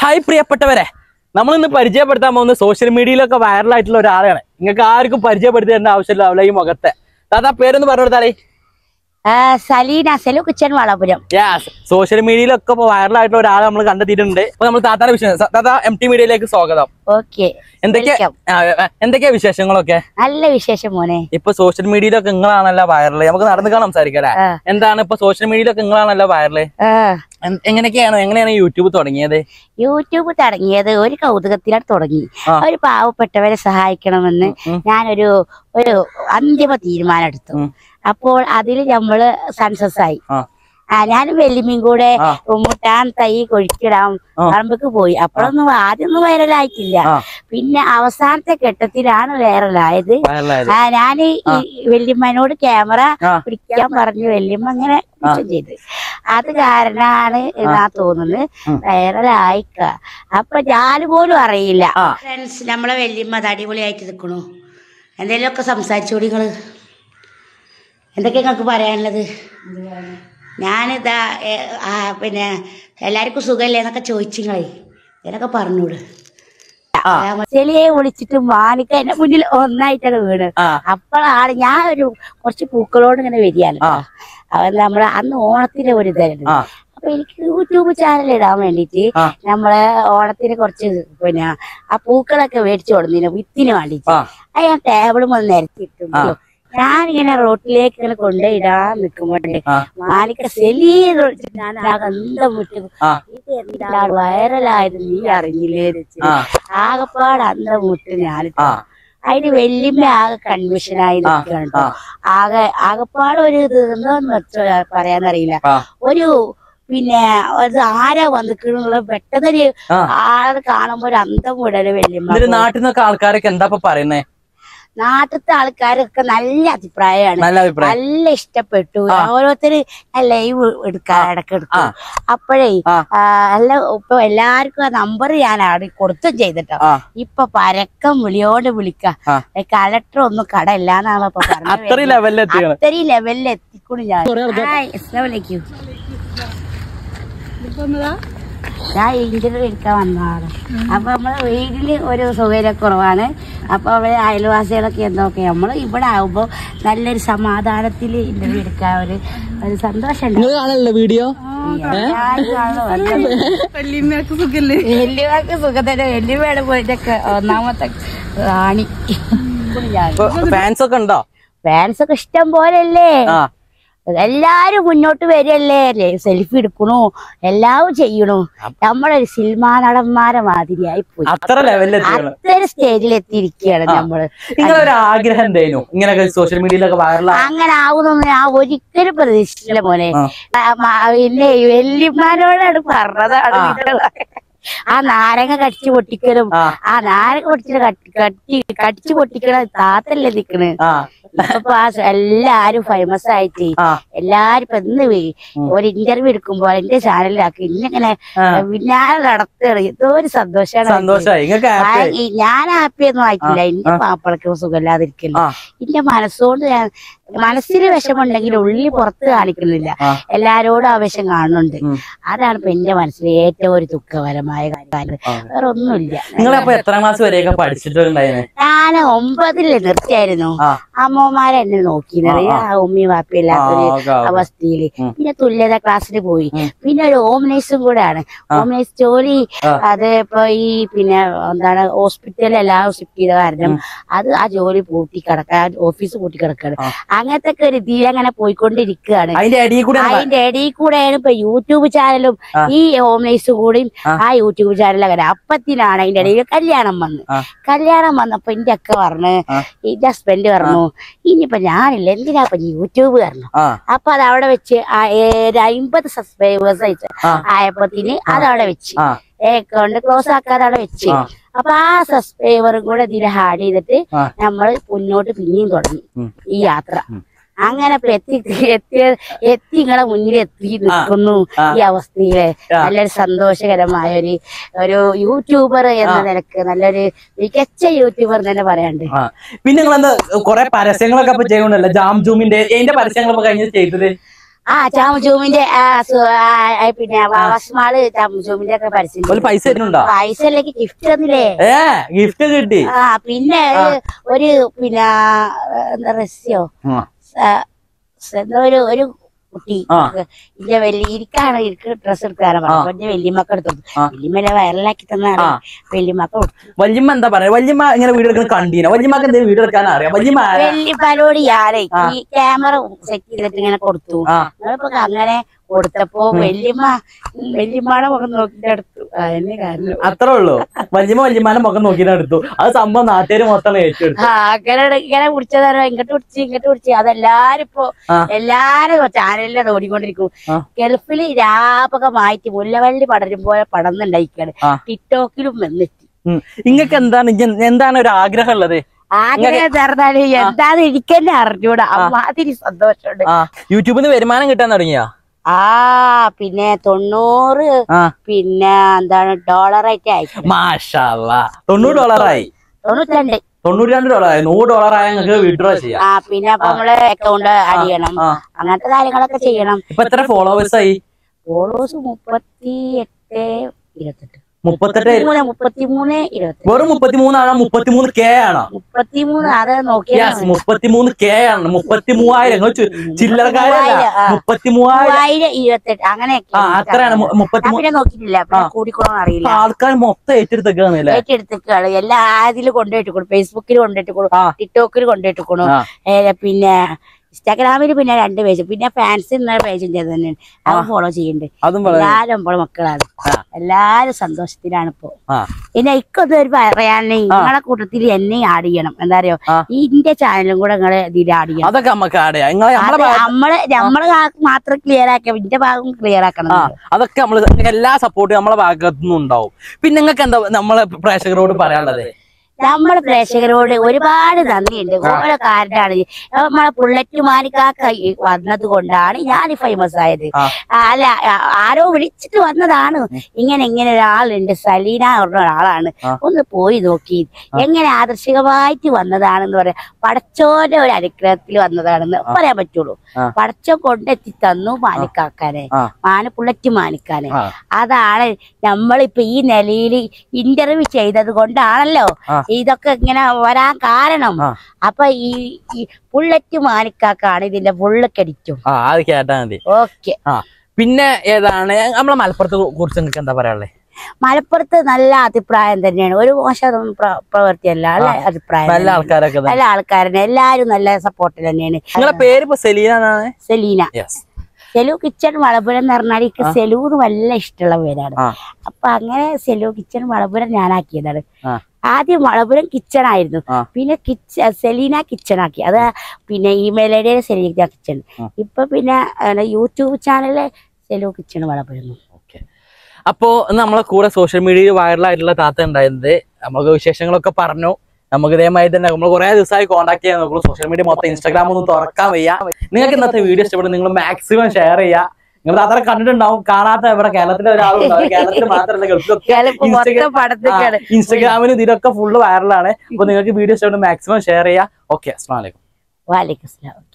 Hi പ്രിയപ്പെട്ടവരെ നമ്മൾ ഇന്ന് പരിചയപ്പെടുത്താൻ പോകുന്ന സോഷ്യൽ മീഡിയയിലൊക്കെ വൈറലായിട്ടുള്ള ഒരാളെയാണ് നിങ്ങൾക്ക് ആർക്കും പരിചയപ്പെടുത്തി തരേണ്ട ആവശ്യമില്ല ഈ മുഖത്തെ താത്താ പേരൊന്ന് പറഞ്ഞു കൊടുത്താളേ ആ, Saleena Selu kitchen Valapuram yes social മീഡിയയിലൊക്കെ ഇപ്പൊ വൈറലായിട്ടുള്ള ഒരാളെ നമ്മൾ കണ്ടെത്തിയിട്ടുണ്ട് അപ്പൊ നമ്മൾ താത്താന്റെ വിശേഷം താത്ത എം ടി മീഡിയയിലേക്ക് സ്വാഗതം ഓക്കെ എന്തൊക്കെയാ ആ, ആ, എന്തൊക്കെയാ വിശേഷങ്ങളൊക്കെ നല്ല വിശേഷം മോനെ ഇപ്പൊ സോഷ്യൽ മീഡിയയിലൊക്കെ നിങ്ങളാണല്ലോ വൈറൽ നമുക്ക് നടന്നു കാണാൻ സംസാരിക്കല്ലേ ആ. എന്താണ് ഇപ്പൊ സോഷ്യൽ മീഡിയയിലൊക്കെ നിങ്ങളാണല്ലോ വൈറൽ ആ, എങ്ങനെയൊക്കെയാണ് എങ്ങനെയാണ് യൂട്യൂബ് തുടങ്ങിയത് യൂട്യൂബ് തുടങ്ങിയത് ഒരു കൗതുകത്തിലാണ് തുടങ്ങി ആ. ഒരു പാവപ്പെട്ടവരെ സഹായിക്കണമെന്ന് ഉം. ഞാനൊരു ഒരു അന്തിമ തീരുമാനം എടുത്തു ഉം. അപ്പോൾ അതിൽ നമ്മള് സക്സസ് ആയി ആ. ആ ഞാൻ വെല്ലുമിയും കൂടെ ആ. മുട്ടാൻ തൈ കൊഴിക്കിടാം ആ. പറമ്പക്ക് പോയി അപ്പോഴൊന്നും ആദ്യമൊന്നും വൈറലായിട്ടില്ല ആ. പിന്നെ അവസാനത്തെ ഘട്ടത്തിലാണ് വൈറലായത് വൈറലായത് ആ ഞാൻ ഈ വല്യമ്മനോട് ക്യാമറ ആ. പിടിക്കാൻ പറഞ്ഞു വല്യമ്മ അങ്ങനെ പിടിച്ചും ചെയ്ത് അത് കാരണമാണ് എന്നാ തോന്നുന്നത് ഉം. വൈറലായിക്ക അപ്പൊ ഞാൻ പോലും അറിയില്ല ആ. ഫ്രണ്ട്സ് നമ്മളെ വല്യമ്മ അത് അടിപൊളിയായിട്ട് നിൽക്കണു എന്തെങ്കിലുമൊക്കെ സംസാരിച്ചോടി നിങ്ങള് എന്തൊക്കെ നിങ്ങൾക്ക് പറയാനുള്ളത് ഞാനിതാ ഏ, ആ, പിന്നെ എല്ലാവർക്കും സുഖമല്ലേ എന്നൊക്കെ ചോദിച്ചിങ്ങളെ ഇതിനൊക്കെ പറഞ്ഞോളൂ ആ. ചെലിയെ വിളിച്ചിട്ട് മാനിക്ക എന്റെ മുന്നിൽ ഒന്നായിട്ടാണ് വീണ് ആ അപ്പോഴാണ് ഞാൻ ഒരു കുറച്ച് പൂക്കളോട് ഇങ്ങനെ വരികയാണ് ആ. അവൻ നമ്മളെ അന്ന് ഓണത്തിന്റെ ഒരു ഇതായിരുന്നു ആ അപ്പൊ എനിക്ക് യൂട്യൂബ് ചാനൽ ഇടാൻ വേണ്ടിട്ട് ആ. നമ്മളെ ഓണത്തിന് കുറച്ച് പിന്നെ ആ പൂക്കളൊക്കെ മേടിച്ചു കൊടുന്നതിന് വിത്തിന് വേണ്ടിട്ട് ആ അത് ഞാൻ ടേബിളും ഒന്ന് നിരത്തിയിട്ടുണ്ട് ആ. ഞാനിങ്ങനെ റോട്ടിലേക്ക് ഇങ്ങനെ കൊണ്ടുപോയിടാൻ നിൽക്കുമ്പോണ്ട് ആ മാലിക്ക സെലീന്ന് വിളിച്ചിട്ട് ഞാൻ അന്തം വിട്ടു ആ ഇത് എന്താണ് വൈറലായത് നീ അറിഞ്ഞില്ലേ എന്ന് വെച്ചിട്ട് ആ ആകപ്പാട് അന്തം വിട്ട് ഞാൻ ആ അതിന് വല്യമ്മ ആകെ കൺഫ്യൂഷനായി ആ, നിൽക്കണം ആ. ആകെ ആകപ്പാട് ഒരു ഇത് എന്താന്ന് വെച്ചാ പറയാനറിയില്ല ആ ഒരു പിന്നെ അത് ആരാ വന്നിക്കണെന്നുള്ള പെട്ടെന്നൊരു ആ. ആളെ കാണുമ്പോ ഒരു അന്തം വിടല് വല്യമ്മ എന്നിട്ട് നാട്ടിൽ നിന്നൊക്കെ ആൾക്കാരൊക്കെ എന്താ ഇപ്പൊ പറയുന്നേ നാട്ടിലത്തെ ആൾക്കാരൊക്കെ നല്ല അഭിപ്രായമാണ് നല്ല അഭിപ്രായം നല്ല ഇഷ്ടപ്പെട്ടു ആ. ഓരോരുത്തര് ലൈവ് എടുക്കാൻ ഇടക്കെടുത്തു ആ. അപ്പോഴേ ആ. ആ, അല്ല ഇപ്പൊ എല്ലാവർക്കും ആ നമ്പർ ഞാൻ അവിടെ കൊടുത്തും ചെയ്തിട്ടോ ആ ഇപ്പൊ പരക്കം വിളിയോട് വിളിക്ക ആ. കളക്ടർ ഒന്നും കട ഇല്ലാന്നാണ് ഇപ്പൊ അത്രയും ലെവലിൽ എത്തിയാണ് അത്രയും ലെവലിൽ എത്തിക്കൂടി ഞാൻ കുറേ ആൾക്കാർ- ഹായ്, അസ്സലാമു അലൈക്കും. ഞാൻ ഇന്റർവ്യൂ എടുക്കാൻ വന്നതാണ് അപ്പൊ നമ്മളെ വീട്ടില് ഒരു സൗകര്യക്കുറവാണ് അപ്പൊ അവിടെ അയൽവാസികളൊക്കെ എന്തൊക്കെ നമ്മള് ഇവിടെ ആവുമ്പോ നല്ലൊരു സമാധാനത്തിൽ ഇന്റർവ്യൂ എടുക്കാൻ ഒരു ഒരു സന്തോഷമുണ്ട് നിങ്ങൾ കാണല്ലോ വീഡിയോ വല്യമ്മക്ക് സുഖം തന്നെ വല്യമ്മയുടെ പോയിട്ടൊക്കെ ഒന്നാമത്തെ റാണി ഫാൻസ് ഒക്കെ ഉണ്ടോ ഫാൻസ് ഒക്കെ ഇഷ്ടം പോലല്ലേ ആ എല്ലാരും മുന്നോട്ട് വരികയല്ലേ സെൽഫി എടുക്കണു എല്ലാം ചെയ്യണു നമ്മളൊരു സിനിമാ നടന്മാരെ മാതിരിയായി പോയി അത്ര ലെവലിൽ എത്തിയാണ് അത്ര സ്റ്റേജിൽ എത്തിയിരിക്കുകയാണ് ആ. നമ്മള് നിങ്ങളൊരു ആഗ്രഹം എന്തായിരുന്നു ഇങ്ങനെയൊക്കെ സോഷ്യൽ മീഡിയയിലൊക്കെ വൈറലാ അങ്ങനെ ആവുന്നൊന്നും ഞാൻ ഒരിക്കലും പ്രതീക്ഷിച്ചില്ല മോനെ ആ. ആ, മ- പിന്നെ വല്യമാരോടാണ് പറഞ്ഞതാണ് ഇതുള്ള. ആ നാരങ്ങ കടിച്ചു പൊട്ടിക്കലും ആ ആ നാരങ്ങ പൊട്ടിച്ചിട്ട് കട്ടി കട്ടി കടിച്ചു പൊട്ടിക്കണ താത്തല്ലേ നിക്കണ് ആ ഇപ്പൊ ആ സ- എല്ലാരും ഫേമസ് ആയിട്ട് ആ എല്ലാരും ഇപ്പൊ ഇന്ന് വി- ഒരു ഇന്റർവ്യൂ എടുക്കുമ്പോ എന്റെ ചാനലിലാക്കി ഇന്നിങ്ങനെ ആ. പിന്നാലെ നടത്തുകയാണ് എന്തോ ഒരു സന്തോഷാണ് സന്തോഷായി നിങ്ങൾക്ക് ആ, ഹാപ്പി ഈ- ഞാൻ ഹാപ്പി ഒന്നും ആയിട്ടില്ല എന്റെ മാപ്പിളക്ക് സുഖമില്ലാതിരിക്കില്ല ആ എന്റെ മനസ്സുകൊണ്ട് ഞാൻ മനസ്സിൽ വിഷമുണ്ടെങ്കിൽ ഉള്ളിൽ പുറത്ത് കാണിക്കുന്നില്ല ആ. എല്ലാരോടും ആവശ്യം കാണുന്നുണ്ട് ഉം. അതാണ് ഇപ്പൊ എന്റെ മനസ്സിൽ ഏറ്റവും ഒരു ദുഃഖപരമായ കാര്യം ആ. വേറെ ഒന്നുമില്ല നിങ്ങളപ്പോ എത്രാം ക്ലാസ് വരെയൊക്കെ പഠിച്ചിട്ടുണ്ടായിരുന്നു ഞാൻ ഒമ്പതിൽ നിർത്തിയായിരുന്നു ആ അമ്മമാരെ എന്നെ നോക്കിയത് ആ, ആ ഉമ്മി വാപ്പി ആ, ഇല്ലാത്തൊരു ഓക്കെ, ഓക്കെ. അവസ്ഥയില് ഉം. പിന്നെ തുല്യത ക്ലാസ്സിൽ പോയി ഉം. പിന്നെ ഒരു ഹോം നേഴ്സും കൂടെയാണ് ഹോം നേഴ്സ് ജോലി ആ. അത് ഇപ്പൊ ഈ പിന്നെ എന്താണ് ഹോസ്പിറ്റലിൽ എല്ലാം ഷിഫ്റ്റ് ചെയ്ത കാരണം അത് ആ ജോലി പൂട്ടി കിടക്കാൻ ഓഫീസ് പൂട്ടി കിടക്കാണ് ആ. അങ്ങനത്തെ ഒക്കെ ഒരു ഇതിൽ അങ്ങനെ പോയിക്കൊണ്ടിരിക്കുകയാണ് അതിന്റെ അടിയിൽ കൂടെ അതിന്റെ ഇടയിൽ കൂടെയാണ് ഇപ്പൊ യൂട്യൂബ് ചാനലും ആ. ഈ ഹോം നേഴ്സ് കൂടിയും ആ. ആ യൂട്യൂബ് ചാനൽ അങ്ങനെ അപ്പത്തിനാണ് അതിന്റെ ഇടയിൽ കല്യാണം വന്ന് ആ. കല്യാണം വന്നപ്പോ എന്റെ അക്ക പറഞ്ഞു ആ. എന്റെ ഹസ്ബൻഡ് പറഞ്ഞു ഇനിയിപ്പൊ ഞാനില്ല എന്തിനാ ഇപ്പൊ യൂട്യൂബ് പറഞ്ഞു ആ അപ്പൊ അത് അവിടെ വെച്ച് ആ ഒരു അമ്പത് സബ്സ്ക്രൈബേഴ്സ് അയച്ചു ആ ആയപ്പത്തിന് അതവിടെ വെച്ച് ആ അക്കൗണ്ട് ക്ലോസ് ആക്കാതെ അവിടെ വെച്ച് ആ. അപ്പൊ ആ സബ്സ്ക്രൈബറും കൂടെ ഇതിൽ ആഡ് ചെയ്തിട്ട് ആ. നമ്മൾ മുന്നോട്ട് പിന്നെയും തുടങ്ങി ഉം. ഈ യാത്ര ഉം. അങ്ങനെ ഇപ്പൊ എത്തി എത്തി എത്തി നിങ്ങളെ മുന്നിൽ എത്തി നിൽക്കുന്നു ആ. ഈ അവസ്ഥയില് ആ. നല്ലൊരു സന്തോഷകരമായ ഒരു ഒരു യൂട്യൂബർ എന്ന നിലക്ക് നല്ലൊരു മികച്ച യൂട്യൂബർ തന്നെ പറയാണ്ട് ആ പിന്നെ നിങ്ങൾ എന്താ കുറെ പരസ്യങ്ങളൊക്കെ ഇപ്പൊ ചെയ്യുന്നുണ്ടല്ലോ ജാം ജൂമിന്റെ അതിന്റെ പരസ്യങ്ങളൊക്കെ കഴിഞ്ഞ് ചെയ്തത് ആ ചാമുചൂമിന്റെ ആ, സു- ആ, ആ, പിന്നെ വാവസ്മാള് ചാമുചൂമിന്റെ ഒക്കെ പരസ്യം ഒരു പൈസ തരുന്നുണ്ടോ പൈസ അല്ലെങ്കിൽ ഗിഫ്റ്റ് തന്നില്ലേ ഏ ഗിഫ്റ്റ് കിട്ടി ആ പിന്നെ ഒരു- ഒരു പിന്നെ ആ, എന്താ റസ്യോ ആ. എന്താ ഒരു ഒരു കുട്ടി ആ. ഇന്റെ വലിയ ഇരിക്കാണ് ഇരിക്ക് ഡ്രസ് എടുക്കാനാ പറഞ്ഞു എന്റെ വല്യമ്മക്ക് എടുത്തു ആ. വല്യമ്മനെ വൈറലാക്കി തന്നാണ് ആ. വല്യമ്മക്ക് കൊടുത്തു വല്യമ്മ എന്താ പറയാ വല്യമ്മ ഇങ്ങനെ വീഡിയോ എടുക്കുന്ന കണ്ടീന വല്യമ്മക്ക് എന്തെങ്കിലും വീഡിയോ എടുക്കാൻ അറിയാം വല്യമ്മ ആരാ? വല്യപ്പാലോട് ഞാനേ ഈ ക്യാമറ സെറ്റ് ചെയ്തിട്ട് ഇങ്ങനെ കൊടുത്തു ആ നിങ്ങളിപ്പോ അങ്ങനെ കൊടുത്തപ്പോ വല്യമ്മ വല്യമ്മയുടെ മുഖം നോക്കിട്ട് എടുത്തു അതിന് കാരണം അത്രേ ഉള്ളൂ വല്യമ്മ വല്യമ്മാന്റെ മുഖം നോക്കിയിട്ട് എടുത്തു അത് സംഭവം നാട്ടുകാര് മൊത്തം ഏറ്റെടുത്തു ആ അങ്ങനെ ഇങ്ങനെ പിടിച്ചതാണ് ഇങ്ങോട്ട് പിടിച്ച് ഇങ്ങോട്ട് പിടിച്ച് അതെല്ലാരും ഇപ്പൊ ആ. എല്ലാരും ചാനലിലാണ് ഓടിക്കൊണ്ടിരിക്കും ആ. ഗൾഫിൽ വ്യാപകമായിട്ട് മുല്ലവള്ളി പടരും പോലെ പടർന്നുണ്ടായിക്കാണ് ആ. ടിക്ടോക്കിലും വന്നിട്ട് നിങ്ങൾക്ക് എന്താണ് ഇജ്ജ് എന്താണ് ഒരു ആഗ്രഹം ഉള്ളത് ആഗ്രഹം പറഞ്ഞാല് എന്താന്ന് എനിക്കെന്നെ അറിഞ്ഞൂടാ അമ്മാതിരി സന്തോഷമുണ്ട് ആ യൂട്യൂബിൽ നിന്ന് വരുമാനം കിട്ടാൻ തുടങ്ങിയാ ആ പിന്നെ തൊണ്ണൂറ് ആ പിന്നെ എന്താണ് ഡോളറായിട്ട് അയച്ചു മാഷാ തൊണ്ണൂറ് ഡോളറായി തൊണ്ണൂറ്റിരണ്ട് തൊണ്ണൂറ്റി രണ്ട് ഡോളറായി നൂറ് ഡോളറായ നിങ്ങൾക്ക് വിഡ്രോ ചെയ്യാം ആ പിന്നെ അപ്പൊ നമ്മള് അക്കൗണ്ട് ആഡ് ചെയ്യണം ആ അങ്ങനത്തെ കാര്യങ്ങളൊക്കെ ചെയ്യണം ഇപ്പൊ എത്ര ഫോളോവേഴ്സ് ആയി ഫോളോസ് മുപ്പത്തി എട്ട് ഇരുപത്തെട്ട് മുപ്പത്തെട്ട് മൂന്ന് മുപ്പത്തിമൂന്ന് ഇരുപത്തെട്ട് വെറും മുപ്പത്തിമൂന്നാണോ മുപ്പത്തിമൂന്ന് കെ ആണോ മുപ്പത്തിമൂന്ന് അത് നോക്കിയാൽ യെസ് മുപ്പത്തിമൂന്ന് കെ ആണ് മുപ്പത്തി മൂവായിരം നിങ്ങൾ ചു- ചില്ലറക്കാരല്ല മൂവായിരം, ആ. മുപ്പത്തി മൂവായിരം മൂവായിരം ഇരുപത്തെട്ട് അങ്ങനെയൊക്കെ ആ അത്രയാണ് മു- മുപ്പത്തി ഞാൻ മൂ- പിന്നെ നോക്കിയിട്ടില്ല പിന്നെ കൂടിക്കോളാൻ അറിയില്ല ആൾക്കാർ മൊത്തം ഏറ്റെടുത്തേക്കാണ് അല്ലേ ഏറ്റെടുത്തേക്കാണ് എല്ലാ അതിൽ കൊണ്ടുപോയിട്ട് കൊടുക്കും ഫേസ്ബുക്കിൽ കൊണ്ടുപോയിട്ട് കൊടുക്കും ആ. ടിക്ടോക്കിൽ കൊണ്ടുപോയിട്ട് കൊടുക്കും ആ. ഏ, പിന്നെ ഇൻസ്റ്റാഗ്രാമിൽ പിന്നെ രണ്ട് പേജ് പിന്നെ ഫാൻസി എന്ന പേജും ചെയ്ത് തന്നെയാണ് അത് ഫോളോ ചെയ്യുന്നുണ്ട് അതും വളരെ എല്ലാരും നമ്മളെ മക്കളാണ് ആ. എല്ലാരും സന്തോഷത്തിലാണ് ഇപ്പൊ ആ പിന്നെ ഇക്കൊന്നും ഒരു പറയാനേ നിങ്ങളെ കൂട്ടത്തിൽ എന്നെ ആഡ് ചെയ്യണം എന്താ അറിയോ ആ. ഈ ഇന്റെ ചാനലും കൂടെ നിങ്ങളെ ഇതിൽ ആഡ് ചെയ്യണം അതൊക്കെ നമുക്ക് ആടെയാ നിങ്ങളെ നമ്മളെ അത് ഭാഗത്ത് നമ്മള് നമ്മള് ഭാഗം മാത്രം ക്ലിയർ ആക്കാം ഇന്റെ ഭാഗം ക്ലിയർ ആക്കണം ആ അതൊക്കെ നമ്മള് എല്ലാ സപ്പോർട്ടും നമ്മളെ ഭാഗത്തു നിന്നും ഉണ്ടാവും പിന്നെ നിങ്ങൾക്ക് എന്താ നമ്മളെ പ്രേക്ഷകരോട് പറയാനുള്ളത് നമ്മളെ പ്രേക്ഷകരോട് ഒരുപാട് നന്ദിയുണ്ട് ഓരോ കാരണമാണ് നമ്മളെ പുള്ളറ്റ് മാനിക്കാക്ക ഈ വന്നത് കൊണ്ടാണ് ഞാൻ ഫേമസ് ആയത് ആ. ആ, അല്ല ആ, ആരോ വിളിച്ചിട്ട് വന്നതാണ് ഇങ്ങനെ ഇങ്ങനെ ഒരാളുണ്ട് സലീന പറഞ്ഞ ഒരാളാണ് ആ. ഒന്ന് പോയി നോക്കി എങ്ങനെ ആദർശികമായിട്ട് വന്നതാണെന്ന് പറയാം പടച്ചോന്റെ ഒരു അനുഗ്രഹത്തിൽ വന്നതാണെന്ന് പറയാൻ പറ്റുള്ളൂ ആ. പടച്ചോ കൊണ്ടെത്തി തന്നു മാനിക്കാക്കാനെ ആ. മാന പുള്ളറ്റ് മാനിക്കാനെ ആ. അതാണ് നമ്മളിപ്പോ ഈ നിലയിൽ ഇന്റർവ്യൂ ചെയ്തത് കൊണ്ടാണല്ലോ ആ. ഇതൊക്കെ ഇങ്ങനെ വരാൻ കാരണം ആ. അപ്പൊ ഈ ഈ പുള്ളറ്റ് മാനിക്കാക്കാണ് ഇതിന്റെ ഫുള്ള് കടിക്കും ആ അത് കേട്ടാ മതി ഓക്കെ ആ പിന്നെ ഏതാണ് നമ്മളെ മലപ്പുറത്തെ കുറിച്ച് നിങ്ങൾക്ക് എന്താ പറയാനുള്ളത് മലപ്പുറത്ത് നല്ല അഭിപ്രായം തന്നെയാണ് ഒരു മോശം പ്ര- പ്രവൃത്തിയല്ല നല്ല അഭിപ്രായം നല്ല തന്നെയാണ്. ആൾക്കാരൊക്കെ തന്നെ. നല്ല ആൾക്കാരനെ എല്ലാരും നല്ല സപ്പോർട്ട് തന്നെയാണ് നിങ്ങളെ പേര് ഇപ്പൊ സെലീന എന്നാണ് സെലീന യെസ് സെലു കിച്ചൺ വളപുരം എന്ന് പറഞ്ഞാൽ എനിക്ക് സെലൂന്ന് വല്ല ഇഷ്ടമുള്ള പേരാണ് ആ അപ്പൊ അങ്ങനെ സെലു കിച്ചൺ വളപുരം ഞാനാക്കിയതാണ് ആ ആദ്യം വളപുരം കിച്ചൺ ആയിരുന്നു ആ. പിന്നെ കിച്ച സെലീന കിച്ചൺ ആക്കി അത് പിന്നെ ഇമെയിൽ ഐ ഡിയുടെ സെലീന കിച്ചൺ ആ. ഇപ്പൊ പിന്നെ ആണ് യൂട്യൂബ് ചാനലില് സെലു കിച്ചൺ വളപുരം ഓക്കെ അപ്പോ ഇന്ന് നമ്മളെ കൂടെ സോഷ്യൽ മീഡിയയിൽ വൈറലായിട്ടുള്ള താത്ത ഉണ്ടായിരുന്നത് നമുക്ക് വിശേഷങ്ങളൊക്കെ പറഞ്ഞു നമുക്ക് ഇതേമാതിരി തന്നെ നമ്മൾ കുറെ ദിവസമായി കോൺടാക്ട് ചെയ്യാൻ നോക്കുള്ളൂ സോഷ്യൽ മീഡിയ മൊത്തം ഇൻസ്റ്റാഗ്രാം ഒന്നും തുറക്കാൻ വയ്യ നിങ്ങൾക്ക് ഇന്നത്തെ വീഡിയോ ഇഷ്ടപ്പെടും നിങ്ങൾ മാക്സിമം ഷെയർ ചെയ്യുക നിങ്ങൾ താത്ത കണ്ടിട്ടുണ്ടാവും കാണാത്ത ഇവിടെ കേരളത്തിലെ ഒരാളുണ്ടാവും കേരളത്തിൽ മാത്രമല്ല ഗൾഫിലൊക്കെ ഇപ്പൊ മൊത്തം ഇൻസ്റ്റഗ്രാം- പടത്തേക്കാണ് ആ, ഇൻസ്റ്റഗ്രാമിൽ ഇതിലൊക്കെ ഫുള്ള് വൈറലാണ് അപ്പൊ നിങ്ങൾക്ക് വീഡിയോ ഇഷ്ടപ്പെടും മാക്സിമം ഷെയർ ചെയ്യുക ഓക്കെ അസ്സാം വലൈക്കും വാലിക്കും